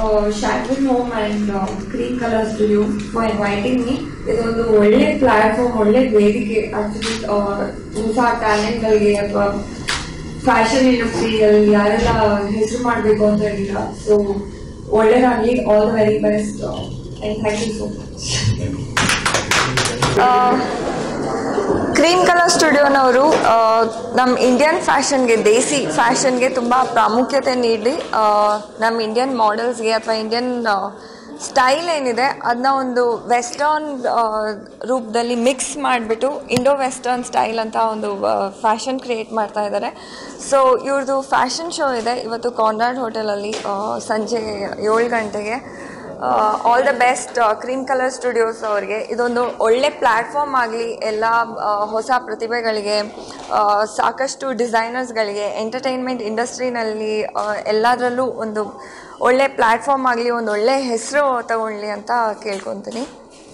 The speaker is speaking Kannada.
ಶಾಟ್ವಿನ್ home and cream colour studio for inviting me ಇದೊಂದು ಒಳ್ಳೆ ಪ್ಲಾಟ್ಫಾರ್ಮ್ ಒಳ್ಳೆ ವೇದಿಕೆ ಆಕ್ಚುಲಿ ಹೊಸ ಟ್ಯಾಲೆಂಟ್ಗಳಿಗೆ ಅಥವಾ ಫ್ಯಾಷನ್ ಇಂಡಸ್ಟ್ರಿಯಲ್ಲಿ ಯಾರೆಲ್ಲ ಹೆಸರು ಮಾಡಬೇಕು ಅಂತ ಹೇಳಿಲ್ಲ ಸೊ ಒಳ್ಳೇದಾಗಲಿ all the very best and thank you so much cream colour ಸ್ಟುಡಿಯೋನವರು ನಮ್ಮ ಇಂಡಿಯನ್ ಫ್ಯಾಷನ್ಗೆ ದೇಸಿ ಫ್ಯಾಷನ್ಗೆ ತುಂಬ ಪ್ರಾಮುಖ್ಯತೆ ನೀಡಿ ನಮ್ಮ ಇಂಡಿಯನ್ ಮಾಡೆಲ್ಸ್ಗೆ ಅಥವಾ ಇಂಡಿಯನ್ ಸ್ಟೈಲ್ ಏನಿದೆ ಅದನ್ನ ಒಂದು ವೆಸ್ಟರ್ನ್ ರೂಪದಲ್ಲಿ ಮಿಕ್ಸ್ ಮಾಡಿಬಿಟ್ಟು ಇಂಡೋ ವೆಸ್ಟರ್ನ್ ಸ್ಟೈಲ್ ಅಂತ ಒಂದು ಫ್ಯಾಷನ್ ಕ್ರಿಯೇಟ್ ಮಾಡ್ತಾ ಇದ್ದಾರೆ ಸೊ ಇವ್ರದ್ದು ಫ್ಯಾಷನ್ ಶೋ ಇದೆ ಇವತ್ತು ಕಾನ್ರಾಡ್ ಹೋಟೆಲಲ್ಲಿ ಸಂಜೆ ಏಳು ಗಂಟೆಗೆ all the best cream colour studios ಅವ್ರಿಗೆ ಇದೊಂದು ಒಳ್ಳೆ ಪ್ಲ್ಯಾಟ್ಫಾರ್ಮ್ ಆಗಲಿ ಎಲ್ಲ ಆ, ಹೊಸ ಪ್ರತಿಭೆಗಳಿಗೆ ಆ, ಸಾಕಷ್ಟು ಡಿಸೈನರ್ಸ್ಗಳಿಗೆ ಎಂಟರ್ಟೈನ್ಮೆಂಟ್ ಇಂಡಸ್ಟ್ರಿನಲ್ಲಿ ಎಲ್ಲದರಲ್ಲೂ ಒಂದು ಒಳ್ಳೆ ಪ್ಲ್ಯಾಟ್ಫಾರ್ಮ್ ಆಗಲಿ ಒಂದು ಒಳ್ಳೆ ಹೆಸರು ತಗೊಳ್ಳಿ ಅಂತ ಕೇಳ್ಕೊತೀನಿ